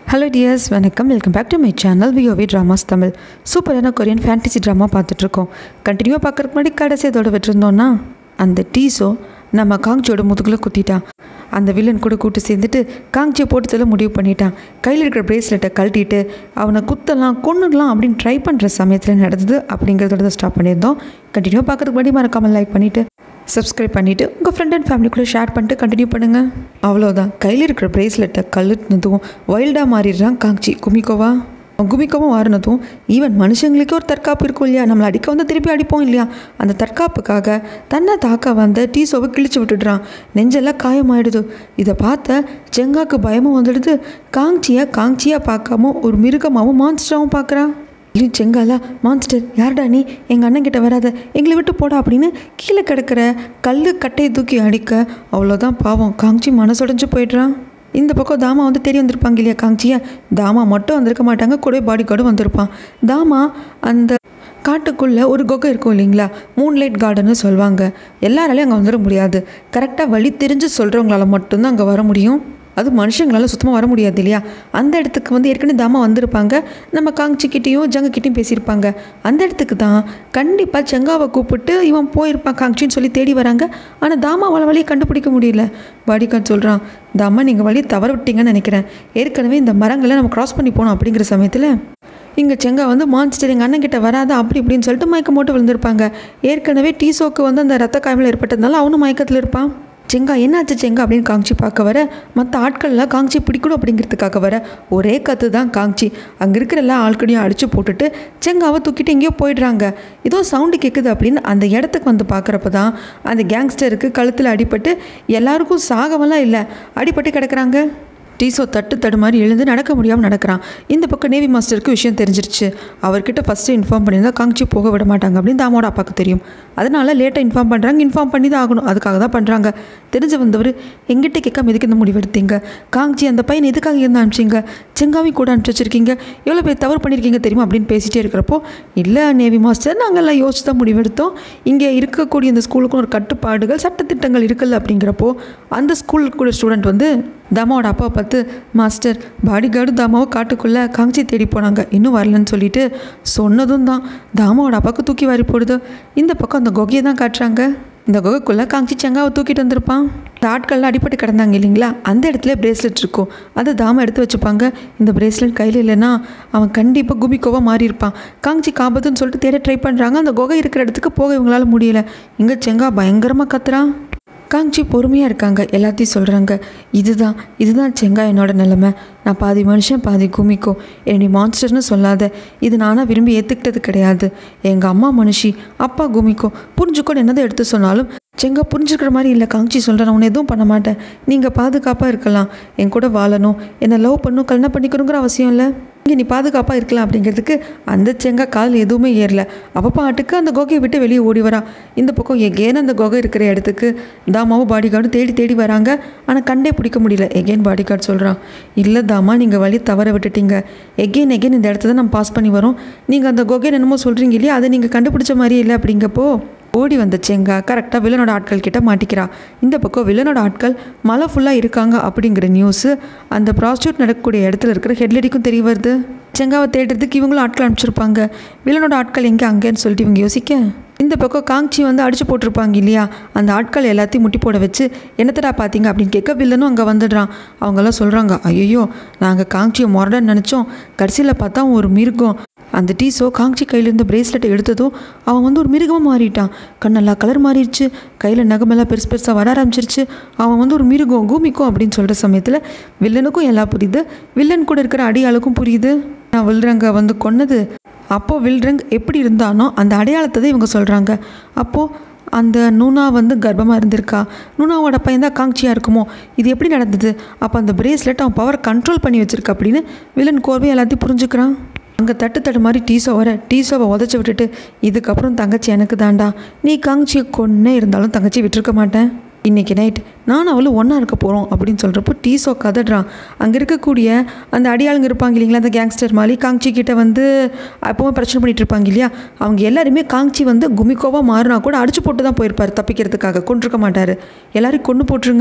hello dears வணக்கம் welcome back to my channel VOV dramas Tamil சூப்பரான Korean fantasy drama பார்த்துட்ருக்கோம் கண்டினியூவாக பார்க்குறதுக்கு முன்னாடி கடைசி அதோட விட்டுருந்தோன்னா அந்த டீஸோ நம்ம காங்ச்சியோட முதுகில் குத்திட்டான் அந்த வில்லன் கூட கூட்டு சேர்ந்துட்டு காங்ச்சியை போட்டு தள்ள முடிவு பண்ணிட்டான் கையில் இருக்கிற பிரேஸ்லெட்டை கழட்டிட்டு அவனை குத்தலாம் கொன்னுடலாம் அப்படின்னு ட்ரை பண்ணுற சமயத்தில் நடந்தது அப்படிங்கிறதோட தான் ஸ்டாப் பண்ணியிருந்தோம் கண்டினியூவாக பார்க்குறதுக்கு முன்னாடி மறக்காமல் லைக் பண்ணிவிட்டு சப்ஸ்கிரைப் பண்ணிவிட்டு உங்கள் ஃப்ரெண்ட் அண்ட் ஃபேமிலிக்குள்ளே ஷேர் பண்ணிட்டு கண்டினியூ பண்ணுங்கள் அவ்வளோதான் கையில் இருக்கிற பிரேஸ்லெட்டை கழுத்துனதும் வைல்டாக மாறிடுறான் காங்ச்சி குமிக்கோவா குமிக்கவும் மாறினதும் ஈவன் மனுஷங்களுக்கே ஒரு தற்காப்பு இருக்கும் இல்லையா நம்மளை அடிக்க வந்து திருப்பி அடிப்போம் இல்லையா அந்த தற்காப்புக்காக தன்னை தாக்க வந்த டீசோவை கிழிச்சு விட்டுடுறான் நெஞ்செல்லாம் காயமாயிடுது இதை பார்த்த செங்காக்கு பயமும் வந்துடுது காங்ச்சியை காங்ச்சியாக பார்க்காம ஒரு மிருகமாகவும் மான்ஸ்டராகவும் பார்க்குறான் ஐயோ செங்காலா மான்ஸ்டர் யார்டா நீ எங்கள் அண்ணன் கிட்ட வராத எங்களை விட்டு போடா அப்படின்னு கீழே கிடக்கிற கல் கட்டையை தூக்கி அடிக்க அவ்வளோதான் பாவம் காங்ச்சி மனசுடைஞ்சு போயிடுறான் இந்த பக்கம் தாமா வந்து தேடி வந்திருப்பாங்க இல்லையா காங்ச்சியை தாமா மட்டும் வந்திருக்க மாட்டாங்க கூட பாடி கார்டும் வந்திருப்பான் தாமா அந்த காட்டுக்குள்ளே ஒரு குகை இருக்கும் இல்லைங்களா மூன்லைட் கார்டன்னு சொல்லுவாங்க எல்லாராலையும் அங்கே வந்துட முடியாது கரெக்டாக வழி தெரிஞ்சு சொல்கிறவங்களால மட்டும்தான் அங்கே வர முடியும் அது மனுஷங்களால சுத்தமாக வர முடியாது இல்லையா அந்த இடத்துக்கு வந்து ஏற்கனவே தாமா வந்திருப்பாங்க நம்ம காங்ச்சிக்கிட்டேயும் ஜங்கக்கிட்டையும் பேசியிருப்பாங்க அந்த இடத்துக்கு தான் கண்டிப்பாக செங்காவை கூப்பிட்டு இவன் போயிருப்பான் காங்ச்சின்னு சொல்லி தேடி வராங்க ஆனால் தாமாவால் வழியை கண்டுபிடிக்க முடியல பாடிகான் சொல்கிறான் தாமா நீங்கள் வழி தவற விட்டீங்கன்னு நினைக்கிறேன் ஏற்கனவே இந்த மரங்களை நம்ம கிராஸ் பண்ணி போனோம் அப்படிங்கிற சமயத்தில் இங்கே செங்கா வந்து மான்ஸ்டர் எங்கள் அண்ணன் கிட்ட வராத அப்படி இப்படின்னு சொல்லிட்டு மயக்கம் போட்டு விழுந்திருப்பாங்க ஏற்கனவே டீசோக்கு வந்து அந்த ரத்த காயங்கள் ஏற்பட்டதுனால அவனும் மயக்கத்தில் இருப்பான் செங்கா என்னாச்சு செங்கா அப்படின்னு காங்ச்சி பார்க்க வர மற்ற ஆட்கள்லாம் காங்ச்சி பிடிக்கணும் அப்படிங்கிறதுக்காக வர ஒரே கத்து தான் காங்ச்சி அங்கே இருக்கிற எல்லா ஆட்களையும் அடித்து போட்டுட்டு செங்காவை தூக்கிட்டு எங்கேயோ போயிடுறாங்க ஏதோ சவுண்டு கேட்குது அப்படின்னு அந்த இடத்துக்கு வந்து பார்க்குறப்ப தான் அந்த கேங்ஸ்டருக்கு கழுத்தில் அடிபட்டு எல்லாருக்கும் சாகவெல்லாம் இல்லை அடிபட்டு கிடக்குறாங்க டீசோ தட்டு தடு மாதிரி எழுந்து நடக்க முடியாமல் நடக்கிறான் இந்த பக்கம் நேவி மாஸ்டருக்கு விஷயம் தெரிஞ்சிருச்சு அவர்கிட்ட ஃபஸ்ட்டு இன்ஃபார்ம் பண்ணியிருந்தா காங்ச்சி போக விட மாட்டாங்க அப்படின்னு தாமோட அப்பாவுக்கு தெரியும் அதனால லேட்டாக இன்ஃபார்ம் பண்ணுறாங்க இன்ஃபார்ம் பண்ணி தான் ஆகணும் அதுக்காக தான் பண்ணுறாங்க தெரிஞ்சு வந்தவர் எங்கிட்ட கேட்காம எதுக்கு இந்த முடிவு எடுத்தீங்க காங்ச்சி அந்த பையன் எதுக்காக இருந்து அனுப்பிச்சிங்க செங்காவி கூட அனுப்பிச்சி வச்சிருக்கீங்க எவ்வளோ பேர் தவறு பண்ணியிருக்கீங்க தெரியுமா அப்படின்னு பேசிகிட்டே இருக்கிறப்போ இல்லை நேவி மாஸ்டர் நாங்கள் எல்லாம் யோசிச்சு தான் முடிவெடுத்தோம் இங்கே இருக்கக்கூடிய இந்த ஸ்கூலுக்கும் ஒரு கட்டுப்பாடுகள் சட்டத்திட்டங்கள் இருக்குல்ல அப்படிங்கிறப்போ அந்த ஸ்கூலுக்கு கூட ஸ்டூடெண்ட் வந்து தாமாவோட அப்பா பார்த்து மாஸ்டர் பாடி கார்டு தாமாவை காட்டுக்குள்ளே காஞ்சி தேடி போனாங்க இன்னும் வரலன்னு சொல்லிட்டு சொன்னதும் தான் தாமாவோட அப்பாவுக்கு தூக்கி வாரி போடுது இந்த பக்கம் அந்த கொகையை தான் காட்டுறாங்க இந்த குகைக்குள்ளே காஞ்சி செங்காவை தூக்கிட்டு வந்திருப்பான் இந்த ஆட்கள்லாம் அடிபட்டு கிடந்தாங்க இல்லைங்களா அந்த இடத்துல பிரேஸ்லெட் இருக்கும் அதை தாமா எடுத்து வச்சுப்பாங்க இந்த பிரேஸ்லெட் கையில் இல்லைன்னா அவன் கண்டிப்பாக குமிக்கோவாக மாறி இருப்பான் காஞ்சி காபத்துன்னு சொல்லிட்டு தேட ட்ரை பண்ணுறாங்க அந்த குகை இருக்கிற இடத்துக்கு போக இவங்களால முடியல இங்கே செங்கா பயங்கரமாக கத்துறான் காங்ச்சி பொறுமையாக இருக்காங்க எல்லாத்தையும் சொல்கிறாங்க இதுதான் இதுதான் செங்கா என்னோட நிலமை நான் பாதி மனுஷன் பாதி குமிக்கோ என்னை மான்ஸ்டர்னு சொல்லாத இது நானாக விரும்பி ஏற்றுக்கிட்டது கிடையாது எங்கள் அம்மா மனுஷி அப்பா குமிக்கோ புரிஞ்சுக்கோன்னு என்னதான் எடுத்து சொன்னாலும் செங்கா புரிஞ்சுக்கிற மாதிரி இல்லை காங்ச்சி சொல்கிறேன் உன்னை எதுவும் பண்ண மாட்டேன் நீங்கள் பாதுகாப்பாக இருக்கலாம் என் கூட வாழணும் என்னை லவ் பண்ணும் கல்யாணம் பண்ணிக்கணுங்கிற அவசியம் இல்லை இங்கே நீ பாதுகாப்பாக இருக்கலாம் அப்படிங்கிறதுக்கு அந்த செங்கா கால் எதுவுமே ஏறல அவள் பாட்டுக்கு அந்த குகையை விட்டு வெளியே ஓடி வரா இந்த பக்கம் எகேன் அந்த குகை இருக்கிற இடத்துக்கு தாமாவும் பாடி கார்டும் தேடி தேடி வராங்க ஆனால் கண்டே பிடிக்க முடியல எகேன் பாடி கார்டு சொல்கிறான் இல்லை தாமா நீங்கள் வழி தவற விட்டுட்டீங்க எகெயின் எகெயின் இந்த இடத்த தான் நம்ம பாஸ் பண்ணி வரோம் நீங்கள் அந்த குகையை என்னமோ சொல்கிறீங்க இல்லையா அதை நீங்கள் கண்டுபிடிச்ச மாதிரியே இல்லை அப்படிங்கப்போ ஓடி வந்த செங்கா கரெக்டாக வில்லனோட ஆட்கள் கிட்ட மாட்டிக்கிறா இந்த பக்கம் வில்லனோட ஆட்கள் மழை ஃபுல்லாக இருக்காங்க அப்படிங்கிற நியூஸு அந்த ப்ராஸ்டியூட் நடக்கக்கூடிய இடத்துல இருக்கிற ஹெட்லடிக்கும் தெரிய வருது செங்காவை தேடுறதுக்கு இவங்களும் ஆட்கள் அனுப்பிச்சிருப்பாங்க வில்லனோட ஆட்கள் எங்கே அங்கேன்னு சொல்லிட்டு இவங்க யோசிக்க இந்த பக்கம் காங்ச்சி வந்து அடிச்சு போட்டிருப்பாங்க இல்லையா அந்த ஆட்கள் எல்லாத்தையும் முட்டி போட வச்சு என்னத்தடா பார்த்தீங்க அப்படின்னு கேட்க வில்லனும் அங்கே வந்துடுறான் அவங்கெல்லாம் சொல்கிறாங்க ஐயோ நாங்கள் காங்ச்சியை முரடன்னு நினச்சோம் கடைசியில் பார்த்தா ஒரு மிருகம் அந்த டீஸோ காங்ச்சி கையில் இருந்த பிரேஸ்லெட்டை எடுத்ததும் அவன் வந்து ஒரு மிருகமாக மாறிட்டான் கண்ணெல்லாம் கலர் மாறிடுச்சு கையில் நகமெல்லாம் பெருசு பெருசாக வர ஆரம்பிச்சிருச்சு அவன் வந்து ஒரு மிருகம் கூமிக்கும் அப்படின்னு சொல்கிற சமயத்தில் வில்லனுக்கும் எல்லாம் புரியுது வில்லன் கூட இருக்கிற அடியாளுக்கும் புரியுது நான் வில்றங்க வந்து கொன்னது அப்போது வில்ரங் எப்படி இருந்தானோ அந்த அடையாளத்தை தான் இவங்க சொல்கிறாங்க அப்போது அந்த நூனா வந்து கர்ப்பமாக இருந்திருக்கா நூனாவோட பையன் தான் காங்ச்சியாக இருக்குமோ இது எப்படி நடந்தது அப்போ அந்த பிரேஸ்லெட் அவன் பவர் கண்ட்ரோல் பண்ணி வச்சிருக்க அப்படின்னு வில்லன் கோர்வை எல்லாத்தையும் புரிஞ்சுக்கிறான் அங்கே தட்டு தட்டு மாதிரி டீசோ வர டீசோவை உதச்சி விட்டுட்டு இதுக்கப்புறம் தங்கச்சி எனக்கு தாண்டா நீ காங்ச்சியை கொன்னே இருந்தாலும் தங்கச்சி விட்டுருக்க மாட்டேன் இன்றைக்கி நைட் நான் அவளும் ஒன்றா இருக்க போகிறோம் அப்படின்னு சொல்கிறப்போ டீசோ கதடுறான் அங்கே இருக்கக்கூடிய அந்த அடியாளுங்க இருப்பாங்க இல்லைங்களா அந்த கேங்ஸ்டர் மாதிரி காங்ச்சி கிட்ட வந்து எப்பவும் பிரச்சனை பண்ணிட்டு இருப்பாங்க இல்லையா அவங்க எல்லாருமே காங்ச்சி வந்து குமிக்கோவாக மாறினா கூட அடிச்சு போட்டு தான் போயிருப்பார் தப்பிக்கிறதுக்காக கொண்டிருக்க மாட்டார் எல்லாரையும் கொண்டு போட்டுருங்க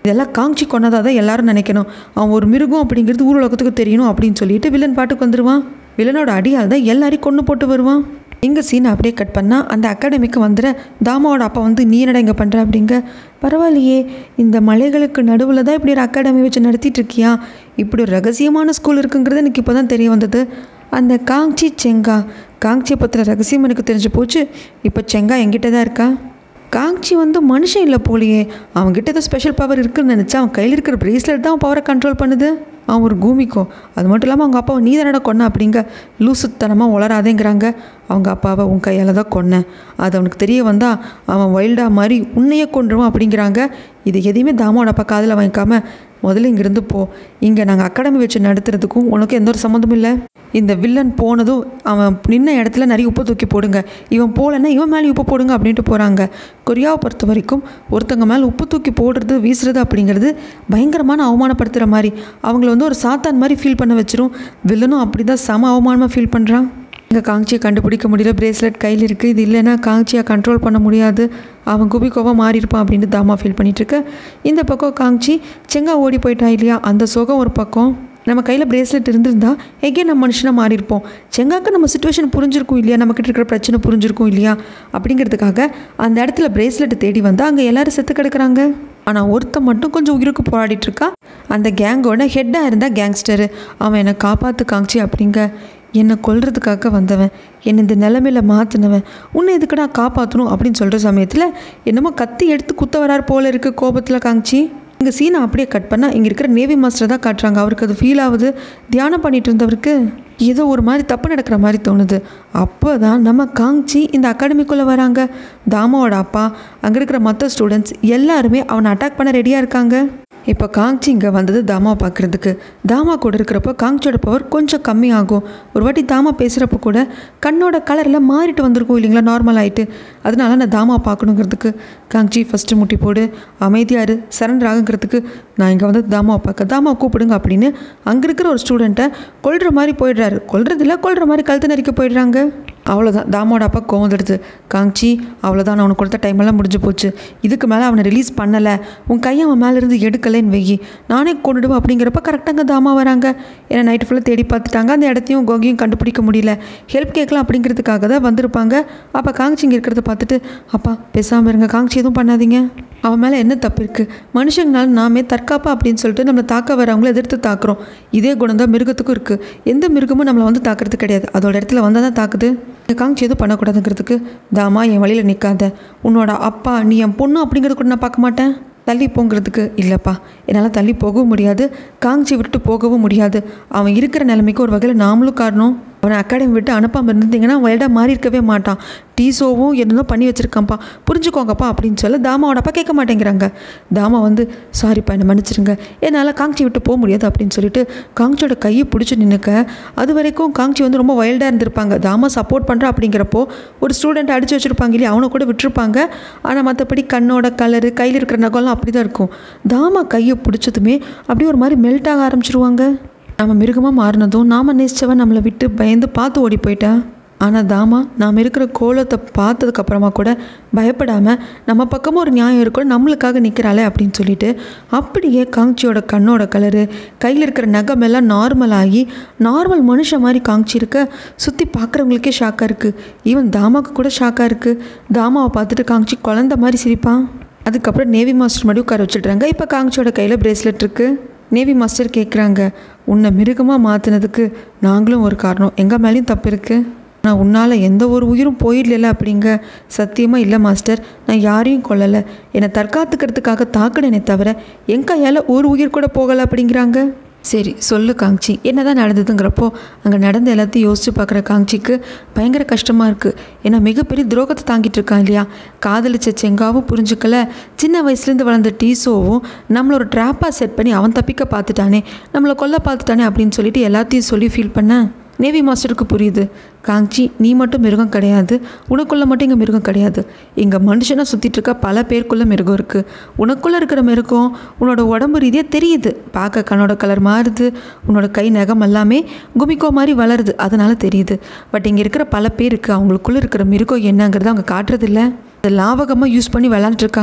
இதெல்லாம் காஞ்சி கொண்டதாக தான் எல்லாரும் நினைக்கணும் அவன் ஒரு மிருகம் அப்படிங்கிறது ஊர் உலகத்துக்கு தெரியணும் அப்படின்னு சொல்லிட்டு வில்லன் பாட்டுக்கு வந்துடுவான் வில்லனோட அடியால் தான் எல்லாரையும் கொண்டு போட்டு வருவான் இங்கே சீனை அப்படியே கட் பண்ணால் அந்த அகாடமிக்கு வந்துட தாமாவோட அப்பா வந்து நீ என்னடா இங்கே பண்ணுற அப்படிங்க பரவாயில்லையே இந்த மலைகளுக்கு நடுவில் தான் இப்படி ஒரு அகாடமி வச்சு நடத்திட்டு இருக்கியா இப்படி ஒரு ரகசியமான ஸ்கூல் இருக்குங்கிறது எனக்கு இப்போ தான் தெரிய வந்தது அந்த காங்சி செங்கா காங்சியை பற்றின ரகசியம் எனக்கு தெரிஞ்சு போச்சு இப்போ செங்கா என்கிட்ட தான் இருக்கா காங்சி வந்து மனுஷன் இல்லை போலியே அவன்கிட்ட ஏதோ ஸ்பெஷல் பவர் இருக்குன்னு நினச்சா அவன் கையில் இருக்கிற பிரேஸ்லெட் தான் அவன் பவரை கண்ட்ரோல் பண்ணுது அவன் ஒரு பூமிக்கோ அது மட்டும் இல்லாமல் அவங்க அப்பாவை நீ தானடா கொன்ன அப்படிங்க லூசுத்தனமாக உளராதேங்கிறாங்க அவங்க அப்பாவை உன் கையால் தான் கொன்னேன் அது அவனுக்கு தெரிய வந்தால் அவன் வைல்டாக மாதிரி உன்னையே கொண்டுருவான் அப்படிங்கிறாங்க இது எதையுமே தாமோட அப்பா காதில் வாங்கிக்காம முதல்ல இங்கேருந்து போ இங்கே நாங்கள் அகாடமி வச்சு நடத்துறதுக்கும் உனக்கு எந்த ஒரு சம்மந்தமும் இல்லை இந்த வில்லன் போனதும் அவன் நின்ன இடத்துல நிறைய உப்பு தூக்கி போடுங்க இவன் போகலன்னா இவன் மேலே உப்பு போடுங்க அப்படின்ட்டு போகிறாங்க கொரியாவை பொறுத்த வரைக்கும் ஒருத்தங்க மேலே உப்பு தூக்கி போடுறது வீசுறது அப்படிங்கிறது பயங்கரமான அவமானப்படுத்துகிற மாதிரி அவங்கள வந்து ஒரு சாத்தான் மாதிரி ஃபீல் பண்ண வச்சிரும் வில்லனும் அப்படி தான் சம அவமானமாக ஃபீல் பண்ணுறான் இங்கே காங்சியை கண்டுபிடிக்க முடியல பிரேஸ்லெட் கையில் இருக்குது இது இல்லைன்னா காங்சியை கண்ட்ரோல் பண்ண முடியாது அவன் குபிக்கோவாக மாறி இருப்பான் அப்படின்னு தாமா ஃபீல் பண்ணிகிட்ருக்க இந்த பக்கம் காங்சி செங்கா ஓடி போயிட்டா இல்லையா அந்த சுகம் ஒரு பக்கம் நம்ம கையில் பிரேஸ்லெட் இருந்திருந்தா எகே நம்ம மனுஷனாக மாறி இருப்போம் செங்காக்கு நம்ம சுச்சுவேஷன் புரிஞ்சிருக்கும் இல்லையா நம்மக்கிட்ட இருக்கிற பிரச்சனை புரிஞ்சிருக்கும் இல்லையா அப்படிங்கிறதுக்காக அந்த இடத்துல பிரேஸ்லெட் தேடி வந்தால் அங்கே எல்லாரும் செத்து கிடக்குறாங்க ஆனால் ஒருத்தன் மட்டும் கொஞ்சம் உயிருக்கு போராடிட்டு இருக்கா அந்த கேங்கோட ஹெட்டாக இருந்தால் கேங்ஸ்டரு அவன் என்னை காப்பாற்று காங்சி அப்படிங்க என்னை கொல்றதுக்காக வந்தவன் என்னை இந்த நிலமையில மாற்றினவன் உன்னை எதுக்குடா காப்பாற்றணும் அப்படின்னு சொல்கிற சமயத்தில் என்னமோ கத்தி எடுத்து குத்த வரார் போல இருக்குது கோபத்தில் காமிச்சி இங்கே சீனை அப்படியே கட் பண்ணால் இங்கே இருக்கிற நேவி மாஸ்டர் தான் காட்டுறாங்க அவருக்கு அது ஃபீல் ஆகுது தியானம் பண்ணிட்டு இருந்தவருக்கு ஏதோ ஒரு மாதிரி தப்பு நடக்கிற மாதிரி தோணுது அப்போ தான் நம்ம காங்சி இந்த அகாடமிக்குள்ளே வராங்க தாமாவோட அப்பா அங்கே இருக்கிற மற்ற ஸ்டூடெண்ட்ஸ் எல்லாருமே அவனை அட்டாக் பண்ண ரெடியாக இருக்காங்க இப்போ காங்சி இங்கே வந்தது தாமாவை பார்க்குறதுக்கு தாமா கூட இருக்கிறப்போ காங்சியோட பவர் கொஞ்சம் கம்மியாகும் ஒரு வாட்டி தாமா பேசுகிறப்போ கூட கண்ணோட கலரில் மாறிட்டு வந்திருக்கும் இல்லைங்களா நார்மல் ஆகிட்டு அதனால நான் தாமா பார்க்கணுங்கிறதுக்கு காங்சி ஃபஸ்ட்டு முட்டி போடு அமைதியாக இரு சரண்டர் ஆகுங்கிறதுக்கு நான் இங்கே வந்து தாமாவை பார்க்க தாமாவை கூப்பிடுங்க அப்படின்னு அங்கே இருக்கிற ஒரு ஸ்டூடெண்ட்டை கொல்ற மாதிரி போயிடுறாரு கொல்றதில்ல கொல்ற மாதிரி கழுத்து நெறிக்க போயிடுறாங்க அவ்வளோதான் தாமோட அப்பா கோவம் வந்துடுது காங்சி அவ்வளோதான் நான் உனக்கு கொடுத்த டைம் எல்லாம் முடிஞ்சு போச்சு இதுக்கு மேலே அவனை ரிலீஸ் பண்ணலை உன் கையை அவன் மேலே இருந்து எடுக்கலைன்னு வெயி நானே கொண்டுடுவேன் அப்படிங்கிறப்ப கரெக்டாக தாமா வராங்க ஏன்னா நைட்டு ஃபுல்லாக தேடி பார்த்துட்டாங்க அந்த இடத்தையும் கோகியும் கண்டுபிடிக்க முடியல ஹெல்ப் கேட்கலாம் அப்படிங்கிறதுக்காக தான் வந்திருப்பாங்க அப்போ காங்சி இங்கே இருக்கிறத பார்த்துட்டு அப்பா பேசாமல் இருங்க காங்சி எதுவும் பண்ணாதீங்க அவன் மேலே என்ன தப்பு இருக்குது மனுஷங்களால நாமே தற்காப்பா அப்படின்னு சொல்லிட்டு நம்மளை தாக்க வரவங்கள எதிர்த்து தாக்குறோம் இதே குணம் தான் மிருகத்துக்கும் இருக்குது எந்த மிருகமும் நம்மளை வந்து தாக்குறது கிடையாது அதோட இடத்துல வந்தால் தான் தாக்குது இந்த காங்சி எதுவும் பண்ணக்கூடாதுங்கிறதுக்கு தாமா என் வழியில் நிற்காத உன்னோட அப்பா நீ என் பொண்ணு அப்படிங்கிறது கூட நான் பார்க்க மாட்டேன் தள்ளி போங்கிறதுக்கு இல்லைப்பா என்னால் தள்ளி போகவும் முடியாது காங்சி விட்டு போகவும் முடியாது அவன் இருக்கிற நிலைமைக்கு ஒரு வகையில் நாமளும் காரணம் அவனை அகாடமி விட்டு அனுப்பாமல் இருந்தீங்கன்னா வைல்டாக மாறி இருக்கவே மாட்டான் டீசோவும் என்னதோ பண்ணி வச்சுருக்கான்ப்பா புரிஞ்சுக்கோங்கப்பா அப்படின்னு சொல்ல தாமாவோட அப்பா கேட்க மாட்டேங்கிறாங்க தாமா வந்து சாரிப்பா என்னை மன்னிச்சிருங்க என்னால் காங்சி விட்டு போக முடியாது அப்படின்னு சொல்லிட்டு காங்சியோட கையை பிடிச்சி நின்றுக்க அது வரைக்கும் காங்சி வந்து ரொம்ப வைல்டாக இருந்திருப்பாங்க தாமா சப்போர்ட் பண்ணுறா அப்படிங்கிறப்போ ஒரு ஸ்டூடெண்ட் அடித்து வச்சுருப்பாங்க இல்லையா அவனை கூட விட்டுருப்பாங்க ஆனால் மற்றபடி கண்ணோட கலரு கையில் இருக்கிற நகம்லாம் அப்படி தான் இருக்கும் தாமா கையை பிடிச்சதுமே அப்படியே ஒரு மாதிரி மெல்ட் ஆக ஆரம்பிச்சிருவாங்க நம்ம மிருகமாக மாறினதும் நாம நேசிச்சவன் நம்மளை விட்டு பயந்து பார்த்து ஓடி போயிட்டா ஆனால் தாமா நாம் இருக்கிற கோலத்தை பார்த்ததுக்கப்புறமா கூட பயப்படாமல் நம்ம பக்கமும் ஒரு நியாயம் இருக்கும் நம்மளுக்காக நிற்கிறாளே அப்படின்னு சொல்லிட்டு அப்படியே காங்சியோட கண்ணோட கலரு கையில் இருக்கிற நகம் எல்லாம் நார்மல் ஆகி நார்மல் மனுஷன் மாதிரி காங்சி இருக்க சுற்றி பார்க்குறவங்களுக்கே ஷாக்காக இருக்குது ஈவன் தாமாவுக்கு கூட ஷாக்காக இருக்குது தாமாவை பார்த்துட்டு காங்சி குழந்த மாதிரி சிரிப்பான் அதுக்கப்புறம் நேவி மாஸ்டர் மறுபடியும் உட்கார வச்சுட்றாங்க இப்போ காங்சியோட கையில் பிரேஸ்லெட் இருக்குது நேவி மாஸ்டர் கேட்குறாங்க உன்னை மிருகமாக மாற்றினதுக்கு நாங்களும் ஒரு காரணம் எங்கள் மேலேயும் தப்பு இருக்குது நான் உன்னால் எந்த ஒரு உயிரும் போயிடல அப்படிங்க சத்தியமாக இல்லை மாஸ்டர் நான் யாரையும் கொல்லலை என்னை தற்காத்துக்கிறதுக்காக தாக்குனேனே தவிர என் கையால் ஒரு உயிர் கூட போகலை அப்படிங்கிறாங்க சரி சொல்லு காங்சி என்னதான் நடந்ததுங்கிறப்போ அங்கே நடந்த எல்லாத்தையும் யோசிச்சு பார்க்குற காங்சிக்கு பயங்கர கஷ்டமாக இருக்குது ஏன்னா மிகப்பெரிய துரோகத்தை தாங்கிட்டு இருக்கான் இல்லையா காதலிச்ச செங்காவும் புரிஞ்சுக்கல சின்ன வயசுலேருந்து வளர்ந்த டீசோவும் நம்மள ஒரு ட்ராப்பாக செட் பண்ணி அவன் தப்பிக்க பார்த்துட்டானே நம்மளை கொல்ல பார்த்துட்டானே அப்படின்னு சொல்லிட்டு எல்லாத்தையும் சொல்லி ஃபீல் பண்ணேன் நேவி மாஸ்டருக்கு புரியுது காஞ்சி நீ மட்டும் மிருகம் கிடையாது உனக்குள்ள மட்டும் இங்கே மிருகம் கிடையாது இங்கே மனுஷனாக சுற்றிட்டு இருக்க பல பேருக்குள்ள மிருகம் இருக்குது உனக்குள்ளே இருக்கிற மிருகம் உன்னோட உடம்பு ரீதியாக தெரியுது பார்க்க கண்ணோட கலர் மாறுது உன்னோட கை நகம் எல்லாமே குமிக்கோ மாதிரி வளருது அதனால தெரியுது பட் இங்கே இருக்கிற பல பேருக்கு அவங்களுக்குள்ளே இருக்கிற மிருகம் என்னங்கிறத அவங்க காட்டுறதில்ல அதை லாவகமாக யூஸ் பண்ணி விளாண்டுருக்காங்க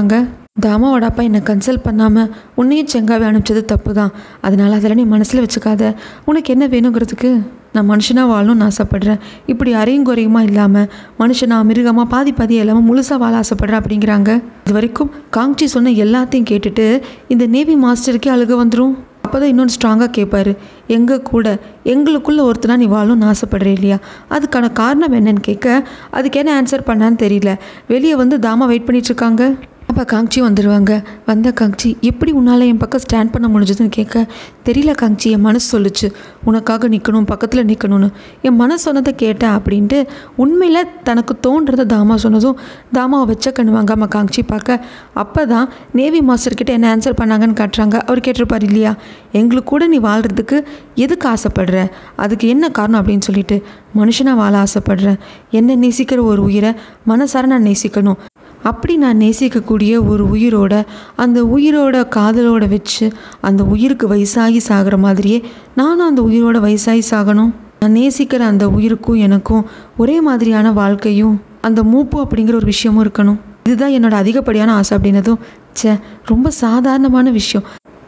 தாமாவோட அப்பா என்னை கன்சல்ட் பண்ணாமல் உன்னையும் செங்காவே அனுப்பிச்சது தப்பு தான் அதனால் அதெல்லாம் நீ மனசில் வச்சுக்காத உனக்கு என்ன வேணுங்கிறதுக்கு நான் மனுஷனாக வாழணும்னு ஆசைப்பட்றேன் இப்படி அரையும் குறையுமா இல்லாமல் மனுஷனா மிருகமாக பாதி பாதி இல்லாமல் முழுசாக வாழ ஆசைப்பட்றேன் அப்படிங்கிறாங்க இது வரைக்கும் காங்ச்சி சொன்ன எல்லாத்தையும் கேட்டுட்டு இந்த நேவி மாஸ்டருக்கே அழுக வந்துடும் அப்போ தான் இன்னொன்று ஸ்ட்ராங்காக கேட்பாரு எங்கள் கூட எங்களுக்குள்ள ஒருத்தனா நீ வாழணும்னு ஆசைப்படுற இல்லையா அதுக்கான காரணம் என்னன்னு கேட்க அதுக்கு என்ன ஆன்சர் பண்ணான்னு தெரியல வெளியே வந்து தாமா வெயிட் பண்ணிட்டு இருக்காங்க அப்போ காங்ச்சி வந்துடுவாங்க வந்த காங்ச்சி எப்படி உன்னால் என் பக்கம் ஸ்டாண்ட் பண்ண முடிஞ்சதுன்னு கேட்க தெரியல காங்ச்சி என் மனசு சொல்லுச்சு உனக்காக நிற்கணும் பக்கத்தில் நிற்கணும்னு என் மனசு சொன்னதை கேட்டேன் அப்படின்ட்டு உண்மையில் தனக்கு தோன்றதை தாமா சொன்னதும் தாமாவை வச்ச கண்ணு வாங்காம காங்ச்சி பார்க்க அப்போ தான் நேவி மாஸ்டர் கிட்ட என்ன ஆன்சர் பண்ணாங்கன்னு காட்டுறாங்க அவர் கேட்டிருப்பார் இல்லையா எங்களுக்கு கூட நீ வாழ்கிறதுக்கு எதுக்கு ஆசைப்படுற அதுக்கு என்ன காரணம் அப்படின்னு சொல்லிட்டு மனுஷனாக வாழ ஆசைப்படுறேன் என்ன நேசிக்கிற ஒரு உயிரை மனசார நான் நேசிக்கணும் அப்படி நான் நேசிக்கக்கூடிய ஒரு உயிரோட அந்த உயிரோட காதலோட வச்சு அந்த உயிருக்கு வயசாகி சாகிற மாதிரியே நானும் அந்த உயிரோட வயசாகி சாகணும் நான் நேசிக்கிற அந்த உயிருக்கும் எனக்கும் ஒரே மாதிரியான வாழ்க்கையும் அந்த மூப்பு அப்படிங்கிற ஒரு விஷயமும் இருக்கணும் இதுதான் என்னோட அதிகப்படியான ஆசை அப்படின்னதும் ச்சே ரொம்ப சாதாரணமான விஷயம்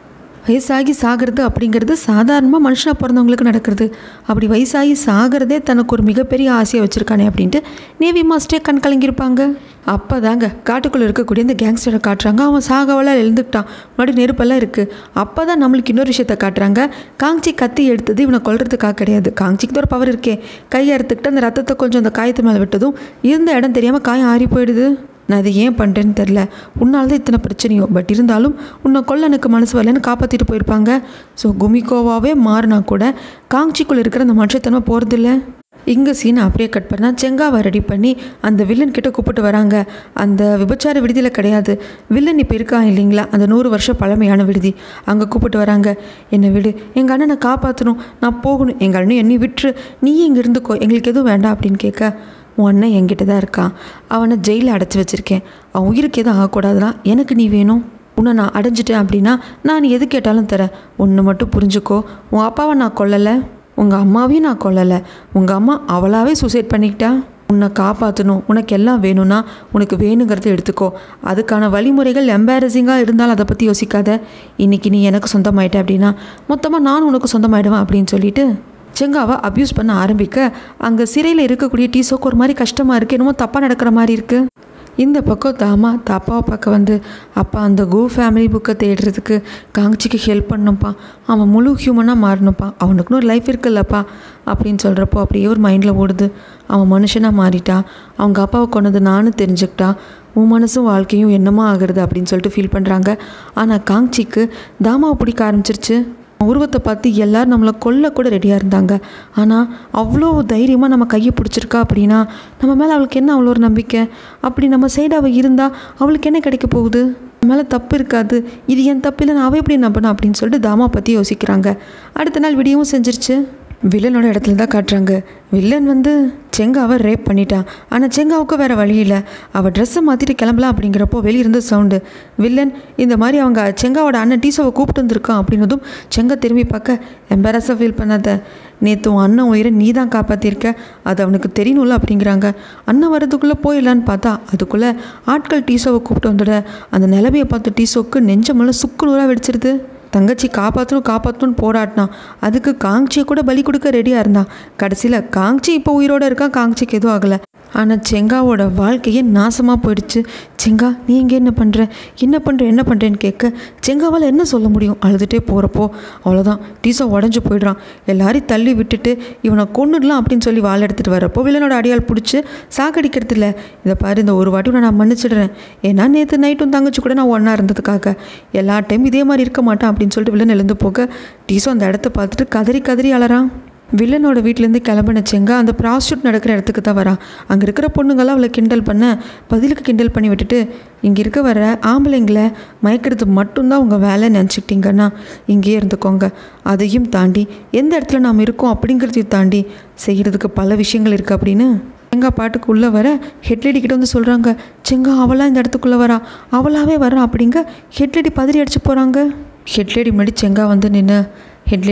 வயசாகி சாகிறது அப்படிங்கிறது சாதாரணமாக மனுஷனாக பிறந்தவங்களுக்கு நடக்கிறது அப்படி வயசாகி சாகிறதே தனக்கு ஒரு மிகப்பெரிய ஆசையை வச்சுருக்கானே அப்படின்ட்டு நேவி மாஸ்டரே கண் கலங்கியிருப்பாங்க அப்போ தாங்க காட்டுக்குள்ளே இருக்கக்கூடிய இந்த கேங்ஸ்டரை காட்டுறாங்க அவன் சாகவெல்லாம் எழுந்துக்கிட்டான் முன்னாடி நெருப்பெல்லாம் இருக்குது அப்போ தான் நம்மளுக்கு இன்னொரு விஷயத்த காட்டுறாங்க காங்ச்சி கத்தி எடுத்தது இவனை கொல்றதுக்காக கிடையாது காங்ச்சிக்கு ஒரு பவர் இருக்கே கையை அறுத்துக்கிட்டு அந்த ரத்தத்தை கொஞ்சம் அந்த காயத்து மேலே விட்டதும் இருந்த இடம் தெரியாமல் காயம் ஆறி போயிடுது நான் இதை ஏன் பண்ணுறேன்னு தெரில உன்னால தான் இத்தனை பிரச்சனையோ பட் இருந்தாலும் உன்னை கொல்ல எனக்கு மனசு வரலன்னு காப்பாற்றிட்டு போயிருப்பாங்க ஸோ குமிகோவாவே மாறினா கூட காங்ச்சிக்குள்ளே இருக்கிற அந்த மனுஷத்தன்மை போகிறதில்ல இங்கே சீனை அப்படியே கட் பண்ணால் செங்காவை ரெடி பண்ணி அந்த வில்லன் கிட்ட கூப்பிட்டு வராங்க அந்த விபச்சார விடுதியில் கிடையாது வில்லன் இப்போ இருக்கான் இல்லைங்களா அந்த நூறு வருஷம் பழமையான விடுதி அங்கே கூப்பிட்டு வராங்க என்னை விடு எங்கள் அண்ணனை காப்பாற்றணும் நான் போகணும் எங்கள் அண்ணன் என்னை விட்டுரு நீ இங்கே இருந்துக்கோ எங்களுக்கு எதுவும் வேண்டாம் அப்படின்னு கேட்க உன் அண்ணன் என்கிட்ட தான் இருக்கான் அவனை ஜெயிலில் அடைச்சி வச்சுருக்கேன் அவன் உயிருக்கு எதுவும் ஆகக்கூடாதுன்னா எனக்கு நீ வேணும் உன்னை நான் அடைஞ்சிட்டேன் அப்படின்னா நான் நீ எது கேட்டாலும் தரேன் ஒன்று மட்டும் புரிஞ்சுக்கோ உன் அப்பாவை நான் கொல்லலை உங்கள் அம்மாவையும் நான் கொல்லலை உங்கள் அம்மா அவளாவே சூசைட் பண்ணிக்கிட்டா உன்னை காப்பாற்றணும் உனக்கு எல்லாம் வேணும்னா உனக்கு வேணுங்கிறத எடுத்துக்கோ அதுக்கான வழிமுறைகள் எம்பாரசிங்காக இருந்தாலும் அதை பற்றி யோசிக்காத இன்னைக்கு நீ எனக்கு சொந்தமாயிட்ட அப்படின்னா மொத்தமாக நான் உனக்கு சொந்தமாயிடுவேன் அப்படின்னு சொல்லிட்டு செங்காவை அப்யூஸ் பண்ண ஆரம்பிக்க அங்கே சிறையில் இருக்கக்கூடிய டீசோக்கு ஒரு மாதிரி கஷ்டமாக இருக்குது என்னமோ தப்பாக நடக்கிற மாதிரி இருக்குது இந்த பக்கம் தாமா தாப்பாவை பார்க்க வந்து அப்பா அந்த கோ ஃபேமிலி புக்கை தேடுறதுக்கு காங்ச்சிக்கு ஹெல்ப் பண்ணும்ப்பா அவன் முழு ஹியூமனாக மாறணும்ப்பா அவனுக்குன்னு ஒரு லைஃப் இருக்குல்லப்பா அப்படின்னு சொல்கிறப்போ அப்படியே ஒரு மைண்டில் ஓடுது அவன் மனுஷனாக மாறிட்டா அவங்க அப்பாவை கொண்டது நானும் தெரிஞ்சுக்கிட்டா உன் மனசும் வாழ்க்கையும் என்னமா ஆகுறது அப்படின்னு சொல்லிட்டு ஃபீல் பண்ணுறாங்க ஆனால் காங்ச்சிக்கு தாமாவை பிடிக்க ஆரம்பிச்சிருச்சு உருவத்தை பார்த்து எல்லாரும் நம்மளை கொல்ல கூட ரெடியாக இருந்தாங்க ஆனால் அவ்வளோ தைரியமாக நம்ம கையை பிடிச்சிருக்கா அப்படின்னா நம்ம மேலே அவளுக்கு என்ன அவ்வளோ ஒரு நம்பிக்கை அப்படி நம்ம சைடு அவள் இருந்தால் அவளுக்கு என்ன கிடைக்க போகுது நம்ம மேலே தப்பு இருக்காது இது என் தப்பு இல்லை நான் அவள் எப்படி நம்பணும் அப்படின்னு சொல்லிட்டு தாமா பற்றி யோசிக்கிறாங்க அடுத்த நாள் விடியவும் செஞ்சிருச்சு வில்லனோட இடத்துல தான் காட்டுறாங்க வில்லன் வந்து செங்காவை ரேப் பண்ணிட்டான் ஆனால் செங்காவுக்கு வேறு வழி இல்லை அவள் ட்ரெஸ்ஸை மாற்றிட்டு கிளம்பலாம் அப்படிங்கிறப்போ வெளியிருந்து சவுண்டு வில்லன் இந்த மாதிரி அவங்க செங்காவோட அண்ணன் டீசோவை கூப்பிட்டு வந்திருக்கான் அப்படின்னதும் செங்கா திரும்பி பார்க்க எம்பாரஸாக ஃபீல் பண்ணாத நேற்று உன் அண்ணன் உயிரை நீ தான் காப்பாற்றிருக்க அது அவனுக்கு தெரியணும்ல அப்படிங்கிறாங்க அண்ணன் வரதுக்குள்ளே போயிடலான்னு பார்த்தா அதுக்குள்ளே ஆட்கள் டீசோவை கூப்பிட்டு வந்துட அந்த நிலைமையை பார்த்து டீசோக்கு நெஞ்சமெல்லாம் சுக்கு நூறாக வெடிச்சிருது தங்கச்சி காப்பாற்றணும் காப்பாற்றணும்னு போராடினான் அதுக்கு காங்ச்சியை கூட பலி கொடுக்க ரெடியாக இருந்தான் கடைசியில் காங்ச்சி இப்போ உயிரோடு இருக்கான் காங்ச்சிக்கு எதுவும் ஆகலை ஆனால் செங்காவோட வாழ்க்கையே நாசமாக போயிடுச்சு செங்கா நீ இங்கே என்ன பண்ணுற என்ன பண்ணுற என்ன பண்ணுறேன்னு கேட்க செங்காவால் என்ன சொல்ல முடியும் அழுதுகிட்டே போகிறப்போ அவ்வளோதான் டீசா உடஞ்சி போயிடுறான் எல்லாரையும் தள்ளி விட்டுட்டு இவனை கொண்டுடலாம் அப்படின்னு சொல்லி வாழை எடுத்துகிட்டு வரப்போ வில்லனோட அடியால் பிடிச்சி சாக்கடிக்கிறது இல்லை இதை பாரு இந்த ஒரு வாட்டி உன்னை நான் மன்னிச்சிடுறேன் ஏன்னா நேற்று நைட்டும் தங்கச்சி கூட நான் ஒன்றா இருந்ததுக்காக எல்லா டைம் இதே மாதிரி இருக்க மாட்டான் அப்படின்னு சொல்லிட்டு வில்லன் எழுந்து போக டீசோ அந்த இடத்த பார்த்துட்டு கதறி கதறி அலறான் வில்லனோட வீட்டிலேருந்து கிளம்பின செங்கா அந்த ப்ராஸ்டியூட் நடக்கிற இடத்துக்கு தான் வரான் அங்கே இருக்கிற பொண்ணுங்களாம் அவளை கிண்டல் பண்ண பதிலுக்கு கிண்டல் பண்ணி விட்டுட்டு இங்கே இருக்க வர ஆம்பளைங்களை மயக்கிறது மட்டும்தான் உங்கள் வேலை நினச்சிக்கிட்டீங்கன்னா இங்கேயே இருந்துக்கோங்க அதையும் தாண்டி எந்த இடத்துல நாம் இருக்கோம் அப்படிங்கிறதையும் தாண்டி செய்கிறதுக்கு பல விஷயங்கள் இருக்குது அப்படின்னு செங்கா பாட்டுக்கு உள்ளே வர ஹெட்லேடி கிட்ட வந்து சொல்கிறாங்க செங்கா அவளாக இந்த இடத்துக்குள்ளே வரா அவளாவே வரா அப்படிங்க ஹெட்லேடி பதறி அடிச்சு போகிறாங்க ஹெட்லேடி முன்னாடி செங்கா வந்து நின்று ஹெட்லேடி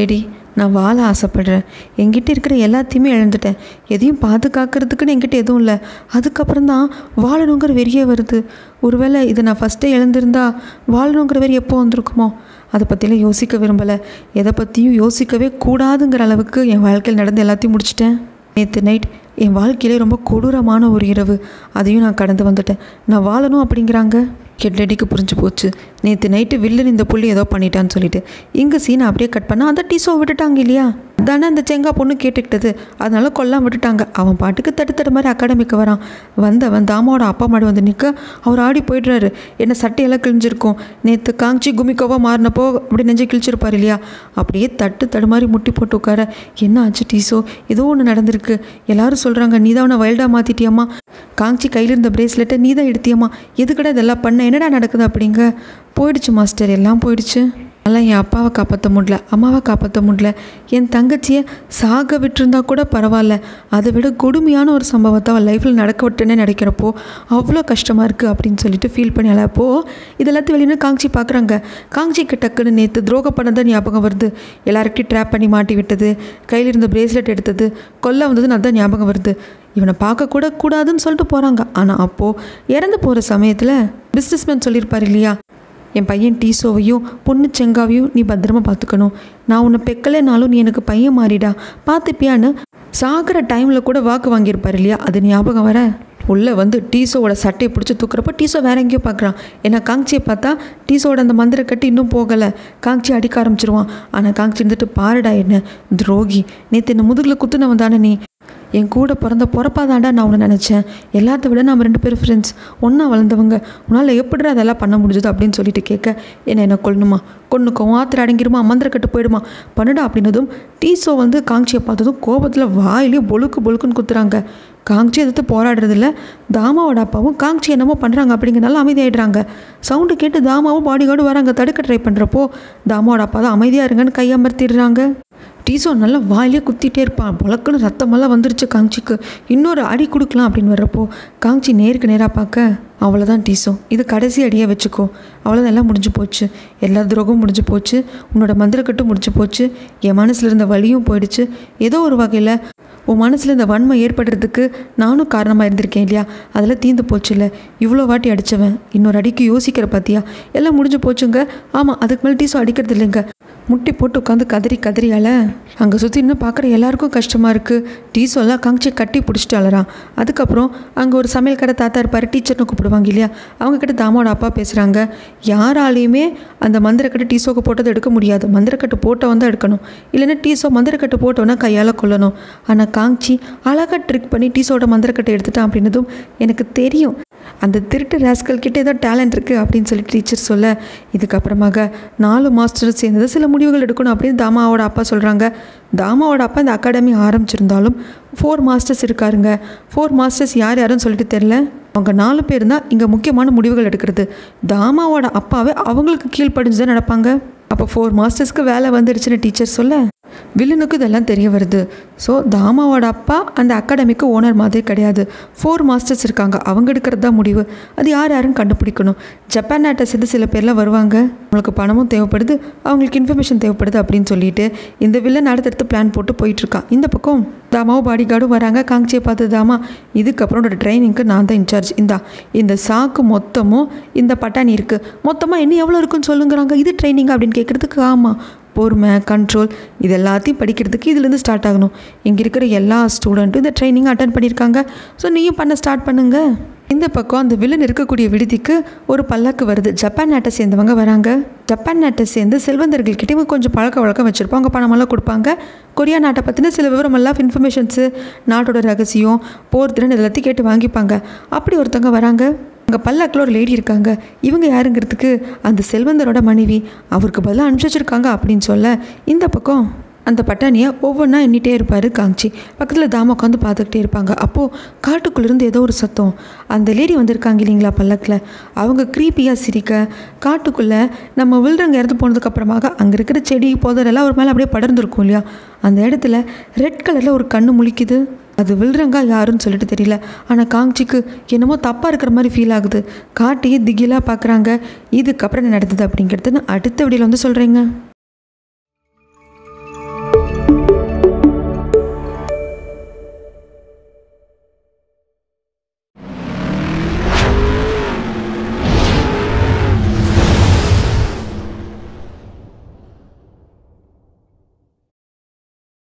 நான் வாழ ஆசைப்படுறேன் என்கிட்ட இருக்கிற எல்லாத்தையுமே இழந்துட்டேன் எதையும் பாதுகாக்கிறதுக்குன்னு என்கிட்ட எதுவும் இல்லை அதுக்கப்புறம் தான் வாழணுங்கிற வெறியே வருது ஒருவேளை இதை நான் ஃபஸ்ட்டே இழந்திருந்தா வாழணுங்கிற வெறி எப்போ வந்திருக்குமோ அதை பற்றிலாம் யோசிக்க விரும்பலை எதை பற்றியும் யோசிக்கவே கூடாதுங்கிற அளவுக்கு என் வாழ்க்கையில் நடந்து எல்லாத்தையும் முடிச்சிட்டேன் நேற்று நைட் என் வாழ்க்கையிலே ரொம்ப கொடூரமான ஒரு இரவு அதையும் நான் கடந்து வந்துட்டேன் நான் வாழணும் அப்படிங்கிறாங்க கெட்லடிக்கு புரிஞ்சு போச்சு நேற்று நைட்டு வில்லன் இந்த புள்ளி ஏதோ பண்ணிட்டான்னு சொல்லிட்டு இங்கே சீனை அப்படியே கட் பண்ணால் அந்த டீஸோ விட்டுட்டாங்க இல்லையா தானே அந்த செங்கா பொண்ணு கேட்டுக்கிட்டது அதனால கொல்லாம விட்டுட்டாங்க அவன் பாட்டுக்கு தட்டு தட்டு மாதிரி அகாடமிக்கு வரான் வந்தவன் தாமாவோட அப்பா மாடு வந்து நிற்க அவர் ஆடி போயிடுறாரு என்ன சட்டையெல்லாம் கிழிஞ்சிருக்கும் நேற்று காஞ்சி குமிக்கோவா மாறினப்போ அப்படி நெஞ்சை கிழிச்சிருப்பார் இல்லையா அப்படியே தட்டு தடு மாதிரி முட்டி போட்டு உட்கார என்ன ஆச்சு டீஸோ ஏதோ ஒன்று நடந்திருக்கு எல்லாரும் சொல்கிறாங்க நீ தான் அவனை வைல்டாக மாற்றிட்டியம்மா காஞ்சி கையில் இருந்த பிரேஸ்லெட்டை நீ தான் எடுத்தியம்மா எதுக்கடா இதெல்லாம் பண்ண என்னடா நடக்குது அப்படிங்க போயிடுச்சு மாஸ்டர் எல்லாம் போயிடுச்சு அதெல்லாம் என் அப்பாவை காப்பாற்ற முடியல அம்மாவை காப்பாற்ற முடியல என் தங்கச்சியை சாக விட்டுருந்தா கூட பரவாயில்ல அதை விட கொடுமையான ஒரு சம்பவத்தை அவள் லைஃப்பில் நடக்க விட்டுனே நினைக்கிறப்போ அவ்வளோ கஷ்டமாக இருக்குது அப்படின்னு சொல்லிட்டு ஃபீல் பண்ணி அழப்போ இதெல்லாத்தையும் வெளியே காஞ்சி பார்க்குறாங்க காஞ்சிக்கு டக்குன்னு நேற்று துரோக படம் தான் ஞாபகம் வருது எல்லாருக்கிட்டையும் ட்ராப் பண்ணி மாட்டி விட்டது கையில் இருந்த பிரேஸ்லெட் எடுத்தது கொல்ல வந்ததுன்னு அதான் ஞாபகம் வருது இவனை பார்க்கக்கூட கூடாதுன்னு சொல்லிட்டு போகிறாங்க ஆனால் அப்போது இறந்து போகிற சமயத்தில் பிஸ்னஸ்மேன் சொல்லியிருப்பார் இல்லையா என் பையன் டீசோவையும் பொண்ணு செங்காவையும் நீ பத்திரமா பார்த்துக்கணும் நான் உன்னை பெக்கலைனாலும் நீ எனக்கு பையன் மாறிடா பார்த்துப்பியான்னு சாகிற டைமில் கூட வாக்கு வாங்கியிருப்பார் இல்லையா அது ஞாபகம் வர உள்ளே வந்து டீசோவோட சட்டையை பிடிச்சி தூக்குறப்ப டீசோ வேற எங்கேயோ பார்க்குறான் ஏன்னா காங்சியை பார்த்தா டீசோட அந்த மந்திர கட்டி இன்னும் போகலை காங்சி அடிக்க ஆரம்பிச்சிருவான் ஆனால் காங்சி இருந்துட்டு பாருடா என்ன துரோகி நேற்று என்ன முதுகில் குத்துனவன் தானே நீ என் கூட பிறந்த பிறப்பாதாண்டா நான் உன்னை நினச்சேன் எல்லாத்த விட நம்ம ரெண்டு பேரும் ஃப்ரெண்ட்ஸ் ஒன்றா வளர்ந்தவங்க உன்னால் எப்படி அதெல்லாம் பண்ண முடிஞ்சது அப்படின்னு சொல்லிட்டு கேட்க என்ன என்ன கொல்லணுமா கொன்னுக்கும் ஆத்திர அடங்கிருமா மந்திரக்கட்டு போயிடுமா பண்ணுடா அப்படின்னதும் டீசோ வந்து காங்சியை பார்த்ததும் கோபத்தில் வாயிலே பொழுக்கு பொழுக்குன்னு குத்துறாங்க காங்சி எதிர்த்து போராடுறதில்ல தாமாவோட அப்பாவும் காங்சி என்னமோ பண்ணுறாங்க அப்படிங்கிறனால அமைதியாயிடுறாங்க சவுண்டு கேட்டு தாமாவும் பாடி கார்டு வராங்க தடுக்க ட்ரை பண்ணுறப்போ தாமாவோட அப்பா தான் அமைதியாக இருங்கன்னு கையமர்த்திடுறாங்க டீசோ நல்லா வாயிலே குத்திட்டே இருப்பான் பொழக்குன்னு ரத்தமெல்லாம் வந்துருச்சு காங்சிக்கு இன்னொரு அடி கொடுக்கலாம் அப்படின்னு வர்றப்போ காங்சி நேருக்கு நேராக பார்க்க அவ்வளோதான் டீசோ இது கடைசி அடியாக வச்சுக்கோ அவ்வளோதான் எல்லாம் முடிஞ்சு போச்சு எல்லா துரோகமும் முடிஞ்சு போச்சு உன்னோட மந்திரக்கட்டும் முடிஞ்சு போச்சு என் மனசில் இருந்த வலியும் போயிடுச்சு ஏதோ ஒரு வகையில் உன் மனசில் இந்த வன்மை ஏற்படுறதுக்கு நானும் காரணமாக இருந்திருக்கேன் இல்லையா அதில் தீந்து போச்சு இல்லை இவ்வளோ வாட்டி அடித்தவன் இன்னொரு அடிக்கு யோசிக்கிற பார்த்தியா எல்லாம் முடிஞ்சு போச்சுங்க ஆமாம் அதுக்கு மேலே டீசோ அடிக்கிறது இல்லைங்க முட்டி போட்டு உட்காந்து கதறி கதறியால அங்கே சுற்றி இன்னும் பார்க்குற எல்லாருக்கும் கஷ்டமாக இருக்குது டீசோலாம் காங்சி கட்டி பிடிச்சிட்டு அலறான் அதுக்கப்புறம் அங்கே ஒரு சமையல் கடை தாத்தா இருப்பார் டீச்சர்னு கூப்பிடுவாங்க இல்லையா அவங்க கிட்ட தாமோட அப்பா பேசுகிறாங்க யாராலையுமே அந்த மந்திரக்கட்டு டீசோக்கு போட்டதை எடுக்க முடியாது மந்திரக்கட்டு போட்டவன் தான் எடுக்கணும் இல்லைன்னா டீசோ மந்திரக்கட்டு போட்டவனா கையால் கொல்லணும் ஆனால் காங்சி அழகாக ட்ரிக் பண்ணி டீசோட மந்திரக்கட்டை எடுத்துட்டான் அப்படின்னதும் எனக்கு தெரியும் அந்த திருட்டு ராஸ்கல் கிட்ட ஏதோ டேலண்ட் இருக்குது அப்படின்னு சொல்லி டீச்சர் சொல்ல இதுக்கப்புறமாக நாலு மாஸ்டர் சேர்ந்தது சில முடிவுகள் எடுக்கணும் அப்படின்னு தாமாவோட அப்பா சொல்கிறாங்க தாமாவோட அப்பா இந்த அகாடமி ஆரம்பிச்சிருந்தாலும் ஃபோர் மாஸ்டர்ஸ் இருக்காருங்க ஃபோர் மாஸ்டர்ஸ் யார் யாருன்னு சொல்லிட்டு தெரில அவங்க நாலு பேர் தான் இங்கே முக்கியமான முடிவுகள் எடுக்கிறது தாமாவோட அப்பாவே அவங்களுக்கு கீழ்ப்படிஞ்சு தான் நடப்பாங்க அப்போ ஃபோர் மாஸ்டர்ஸ்க்கு வேலை வந்துடுச்சுன்னு டீச்சர் சொல்ல வில்லனுக்கு இதெல்லாம் தெரிய வருது ஸோ தாமாவோட அப்பா அந்த அகாடமிக்கு ஓனர் மாதிரி கிடையாது ஃபோர் மாஸ்டர்ஸ் இருக்காங்க அவங்க எடுக்கிறது தான் முடிவு அது யார் யாருன்னு கண்டுபிடிக்கணும் ஜப்பான் நாட்டை சேர்ந்து சில பேர்லாம் வருவாங்க அவங்களுக்கு பணமும் தேவைப்படுது அவங்களுக்கு இன்ஃபர்மேஷன் தேவைப்படுது அப்படின்னு சொல்லிட்டு இந்த வில்லன் அடுத்தடுத்து பிளான் போட்டு போயிட்டுருக்கான் இந்த பக்கம் தாமாவும் பாடி கார்டும் வராங்க காங்சியை பார்த்து தாமா இதுக்கப்புறம் ஒரு ட்ரைனிங்க்கு நான் தான் இன்சார்ஜ் இந்தா இந்த சாக்கு மொத்தமும் இந்த பட்டாணி இருக்குது மொத்தமாக என்ன எவ்வளோ இருக்குன்னு சொல்லுங்கிறாங்க இது ட்ரைனிங் அப்படின்னு கேட்குறதுக்கு ஆமாம் பொறுமை கண்ட்ரோல் இது எல்லாத்தையும் படிக்கிறதுக்கு இதுலேருந்து ஸ்டார்ட் ஆகணும் இங்கே இருக்கிற எல்லா ஸ்டூடெண்ட்டும் இந்த ட்ரைனிங் அட்டன் பண்ணியிருக்காங்க ஸோ நீயும் பண்ண ஸ்டார்ட் பண்ணுங்க இந்த பக்கம் அந்த வில்லன் இருக்கக்கூடிய விடுதிக்கு ஒரு பல்லாக்கு வருது ஜப்பான் நாட்டை சேர்ந்தவங்க வராங்க ஜப்பான் நாட்டை சேர்ந்து செல்வந்தர்கள்கிட்ட இவங்க கொஞ்சம் பழக்க வழக்கம் வச்சுருப்பாங்க பணமெல்லாம் கொடுப்பாங்க கொரியா நாட்டை பற்றின சில விவரமெல்லாம் இன்ஃபர்மேஷன்ஸு நாட்டோட ரகசியம் போர் திறன் எல்லாத்தையும் கேட்டு வாங்கிப்பாங்க அப்படி ஒருத்தவங்க வராங்க அங்கே பல்லாக்கில் ஒரு லேடி இருக்காங்க இவங்க யாருங்கிறதுக்கு அந்த செல்வந்தரோட மனைவி அவருக்கு பதிலாக அனுப்பிச்சி வச்சிருக்காங்க அப்படின்னு சொல்ல இந்த பக்கம் அந்த பட்டாணியை ஒவ்வொன்றா எண்ணிட்டே இருப்பார் காஞ்சி பக்கத்தில் தாம உட்காந்து பார்த்துக்கிட்டே இருப்பாங்க அப்போது காட்டுக்குள்ளேருந்து ஏதோ ஒரு சத்தம் அந்த லேடி வந்திருக்காங்க இல்லைங்களா பல்லக்கில் அவங்க க்ரீப்பியாக சிரிக்க காட்டுக்குள்ளே நம்ம வில்றங்க இறந்து போனதுக்கப்புறமாக அங்கே இருக்கிற செடி புதரெல்லாம் ஒரு மேலே அப்படியே படர்ந்துருக்கும் இல்லையா அந்த இடத்துல ரெட் கலரில் ஒரு கண்ணு முழிக்குது அது வில்றங்கா யாருன்னு சொல்லிட்டு தெரியல ஆனால் காங்சிக்கு என்னமோ தப்பாக இருக்கிற மாதிரி ஃபீல் ஆகுது காட்டையே திகிலாக பார்க்குறாங்க இதுக்கப்புறம் என்ன நடந்தது அப்படிங்கிறது நான் அடுத்த வீடியோவில் வந்து சொல்கிறேங்க